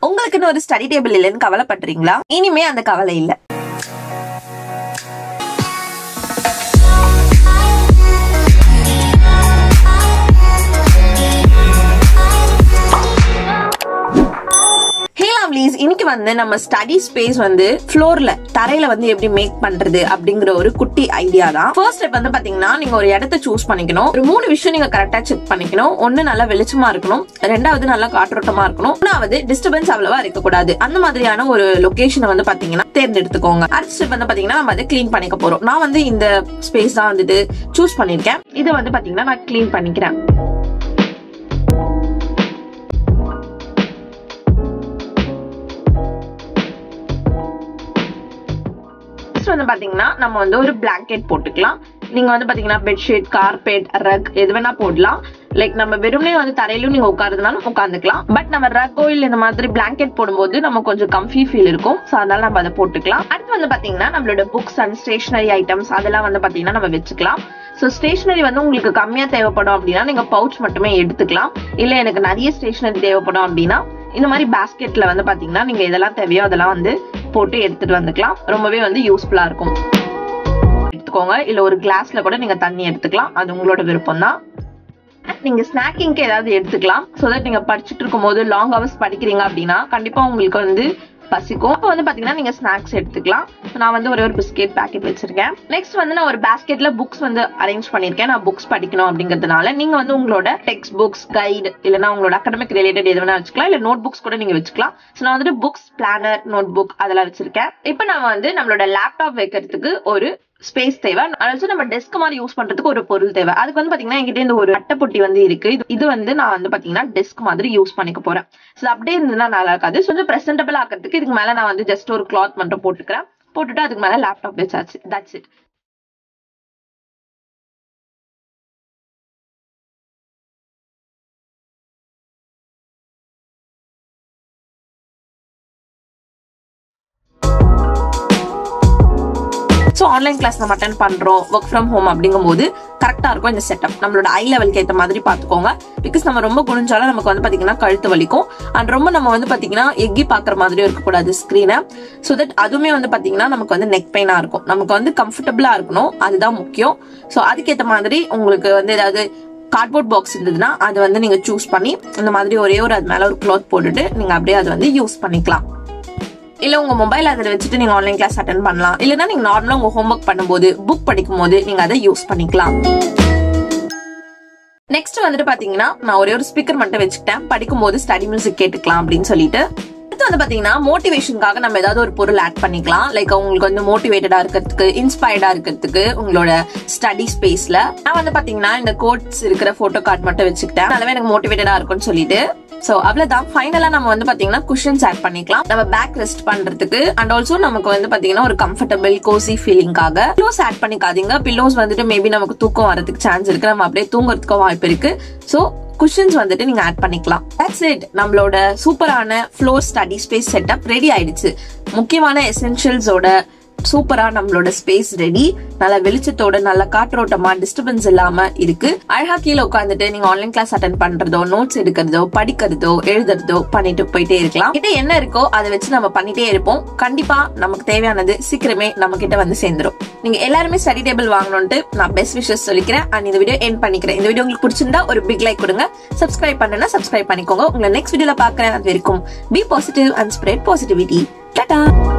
உங்களுக்குன்னு ஒரு study table இல்லைன்னு கவலைப்படுறீங்களா இனிமே அந்த கவலை இல்ல ஹே லவ்லீஸ் இன்னைக்கு வந்து நம்ம ஸ்டடி ஸ்பேஸ் வந்து ஃப்ளோர்ல தரையில வந்து எப்படி மேக் பண்றது அப்படிங்கிற ஒரு குட்டி ஐடியா தான் ஃபர்ஸ்ட் ஸ்டெப் வந்து பாத்தீங்கன்னா நீங்க ஒரு இடத்த சூஸ் பண்ணிக்கணும் ஒரு மூணு விஷயம் நீங்க கரெக்டா செக் பண்ணிக்கணும் ஒண்ணு நல்லா வெளிச்சமா இருக்கணும் ரெண்டாவது நல்லா காற்றோட்டமா இருக்கணும் மூணாவது டிஸ்டர்பன்ஸ் அவ்வளவா இருக்கக்கூடாது அந்த மாதிரியான ஒரு லொகேஷனை வந்து பாத்தீங்கன்னா தேர்ந்தெடுத்துக்கோங்க அடுத்த ஸ்டெப் வந்து பாத்தீங்கன்னா நம்ம அதை க்ளீன் பண்ணிக்க போறோம் நான் வந்து இந்த ஸ்பேஸ் தான் வந்துட்டு சூஸ் பண்ணிருக்கேன் இதை வந்து பாத்தீங்கன்னா நான் க்ளீன் பண்ணிக்கிறேன் நெக்ஸ்ட் வந்து பாத்தீங்கன்னா நம்ம வந்து ஒரு பிளாங்கெட் போட்டுக்கலாம் நீங்க வந்து பாத்தீங்கன்னா பெட்ஷீட் கார்பெட் ரக் எது வேணா போடலாம் லைக் நம்ம வெறுமனே வந்து தரையிலும் நீங்க உட்காருதுனாலும் உட்காந்துக்கலாம் பட் நம்ம ரக்கோ இல்ல இந்த மாதிரி பிளாங்கெட் போடும்போது நம்ம கொஞ்சம் கம்ஃபி ஃபீல் இருக்கும் ஸோ அதனால நம்ம அதை போட்டுக்கலாம் அடுத்து வந்து பாத்தீங்கன்னா நம்மளோட புக்ஸ் அண்ட் ஸ்டேஷனரி ஐட்டம்ஸ் அதெல்லாம் வந்து பாத்தீங்கன்னா நம்ம வச்சுக்கலாம் ஸோ ஸ்டேஷனரி வந்து உங்களுக்கு கம்மியா தேவைப்படும் அப்படின்னா நீங்க பவுச் மட்டுமே எடுத்துக்கலாம் இல்ல எனக்கு நிறைய ஸ்டேஷனரி தேவைப்படும் அப்படின்னா இந்த மாதிரி பேஸ்கெட்ல வந்து பாத்தீங்கன்னா நீங்க எதெல்லாம் தேவையோ அதெல்லாம் வந்து போட்டு எடுத்துட்டு வந்துக்கலாம் ரொம்பவே வந்து யூஸ்ஃபுல்லா இருக்கும் எடுத்துக்கோங்க இல்ல ஒரு கிளாஸ்ல கூட நீங்க தண்ணி எடுத்துக்கலாம் அது உங்களோட விருப்பம் தான் நீங்க ஸ்நாக்கிங்க்கு ஏதாவது எடுத்துக்கலாம் ஸோ தட் நீங்க படிச்சுட்டு இருக்கும் போது லாங் ஹவர்ஸ் படிக்கிறீங்க அப்படின்னா கண்டிப்பா உங்களுக்கு வந்து பசிக்கும் அப்போ வந்து பாத்தீங்கன்னா நீங்க ஸ்நாக்ஸ் எடுத்துக்கலாம் நான் வந்து ஒரே ஒரு பிஸ்கெட் பேக்கெட் வச்சிருக்கேன் நெக்ஸ்ட் வந்து நான் ஒரு பேஸ்கெட்ல புக்ஸ் வந்து அரேஞ்ச் பண்ணிருக்கேன் நான் புக்ஸ் படிக்கணும் அப்படிங்கிறதுனால நீங்க வந்து உங்களோட டெக்ஸ்ட் புக்ஸ் கைடு இல்லைன்னா உங்களோட அகடமிக் ரிலேட்டட் எது வேணா வச்சுக்கலாம் இல்ல நோட் புக்ஸ் கூட நீங்க வச்சுக்கலாம் ஸோ நான் வந்துட்டு புக்ஸ் பிளானர் நோட் புக் அதெல்லாம் வச்சிருக்கேன் இப்போ நம்ம வந்து நம்மளோட லேப்டாப் வைக்கிறதுக்கு ஒரு ஸ்பேஸ் தேவை ஆல்சோ நம்ம டெஸ்க் மாதிரி யூஸ் பண்றதுக்கு ஒரு பொருள் தேவை அதுக்கு வந்து பாத்தீங்கன்னா என்கிட்ட இந்த ஒரு அட்டைப்பொட்டி வந்து இருக்கு இது- இது வந்து நான் வந்து பாத்தீங்கன்னா டெஸ்க் மாதிரி யூஸ் பண்ணிக்க போறேன் ஸோ அப்படியே இருந்ததுன்னா நல்லா இருக்காது So, கொஞ்சம் பிரசன்டபிள் ஆக்கிறதுக்கு இதுக்கு மேல நான் வந்து ஜஸ்ட் ஒரு கிளாத் மட்டும் போட்டுக்கிறேன் போட்டுட்டு அதுக்கு மேல லேப்டாப் வச்சாச்சு that's it so online class நம்ம அட்டன் பண்றோம் ஒர்க் ஃப்ரம் ஹோம் அப்படிங்கும்போது கரெக்டா இருக்கும் இந்த செட்டப் நம்மளோட ஐ லெவலுக்கு ஏற்ற மாதிரி பார்த்துக்கோங்க பிகாஸ் நம்ம ரொம்ப குனிஞ்சாலும் நமக்கு வந்து பாத்தீங்கன்னா கழுத்து வலிக்கும் அண்ட் ரொம்ப நம்ம வந்து பாத்தீங்கன்னா எக்கி பாக்குற மாதிரியும் இருக்கக்கூடாது ஸ்க்ரீனை ஸோ தட் அதுவுமே வந்து பாத்தீங்கன்னா நமக்கு வந்து நெக் பெயினா இருக்கும் நமக்கு வந்து கம்ஃபர்டபுளா இருக்கணும் அதுதான் முக்கியம் ஸோ அதுக்கேற்ற மாதிரி உங்களுக்கு வந்து ஏதாவது கார்ட்போர்ட் பாக்ஸ் இருந்ததுன்னா அது வந்து நீங்க சூஸ் பண்ணி இந்த மாதிரி ஒரே ஒரு அது மேல ஒரு க்ளாத் போட்டுட்டு நீங்க அப்படியே அதை வந்து யூஸ் பண்ணிக்கலாம் இல்ல உங்க மொபைல் அதில் வச்சுட்டு நீங்க ஆன்லைன் கிளாஸ் அட்டன் பண்ணலாம் இல்லைன்னா நீங்க நார்மலா உங்க ஹோம்ஒர்க் பண்ணும்போது புக் படிக்கும் போது நீங்க அதை யூஸ் பண்ணிக்கலாம் நெக்ஸ்ட் வந்துட்டு பாத்தீங்கன்னா நான் ஒரே ஒரு ஸ்பீக்கர் மட்டும் வச்சுக்கிட்டேன் படிக்கும் போது ஸ்டடி மியூசிக் கேட்டுக்கலாம் அப்படின்னு சொல்லிட்டு அடுத்து வந்து பாத்தீங்கன்னா மோட்டிவேஷனுக்காக நம்ம ஏதாவது ஒரு பொருள் ஆட் பண்ணிக்கலாம் லைக் உங்களுக்கு வந்து மோட்டிவேட்டடா இருக்கிறதுக்கு இன்ஸ்பயர்டா இருக்கிறதுக்கு உங்களோட ஸ்டடி ஸ்பேஸ்ல நான் வந்து பாத்தீங்கன்னா இந்த கோட்ஸ் இருக்கிற போட்டோ கார்டு மட்டும் வச்சுக்கிட்டேன் நல்லாவே எனக்கு மோட்டிவேட்டடா இருக்கும்னு சொல்லிட்டு சோ அவ்வளவுதான் ஃபைனலா நம்ம வந்து பாத்தீங்கன்னா குஷன்ஸ் ஆட் பண்ணிக்கலாம் நம்ம பேக் ரெஸ்ட் பண்றதுக்கு அண்ட் ஆல்சோ நமக்கு வந்து பாத்தீங்கன்னா ஒரு கம்ஃபர்டபுள் கோசி ஃபீலிங்காக பில்லோஸ் ஆட் பண்ணிக்காதீங்க பில்லோஸ் வந்துட்டு மேபி நமக்கு தூக்கம் வரதுக்கு சான்ஸ் இருக்கு நம்ம அப்படியே தூங்குறதுக்கும் வாய்ப்பு இருக்கு சோ குஷன்ஸ் வந்துட்டு நீங்க ஆட் பண்ணிக்கலாம் தட்ஸ் இட் நம்மளோட சூப்பரான floor study space setup ready ஆயிடுச்சு முக்கியமான எசென்ஷியல்ஸோட சூப்பரா நம்மளோட ஸ்பேஸ் ரெடி நல்ல வெளிச்சத்தோட நல்ல காற்றோட்டமா டிஸ்டர்பன்ஸ் இல்லாம இருக்கு அழகா கீழே உட்காந்துட்டு நீங்க ஆன்லைன் கிளாஸ் அட்டன் பண்றதோ நோட்ஸ் எடுக்கிறதோ படிக்கிறதோ எழுதுறதோ பண்ணிட்டு போயிட்டே இருக்கலாம் கிட்ட என்ன இருக்கோ அதை வச்சு நம்ம பண்ணிட்டே இருப்போம் கண்டிப்பா நமக்கு தேவையானது சீக்கிரமே நம்ம கிட்ட வந்து சேர்ந்துரும் நீங்க எல்லாருமே ஸ்டடி டேபிள் வாங்கணும்ட்டு நான் பெஸ்ட் விஷஸ் சொல்லிக்கிறேன் அண்ட் இந்த வீடியோ என் பண்ணிக்கிறேன் இந்த வீடியோ உங்களுக்கு பிடிச்சிருந்தா ஒரு பிக் லைக் கொடுங்க சப்ஸ்கிரைப் பண்ணுன்னா சப்ஸ்கிரைப் பண்ணிக்கோங்க உங்களை நெக்ஸ்ட் வீடியோல பாக்குறேன் அது வரைக்கும் be positive and spread positivity Tata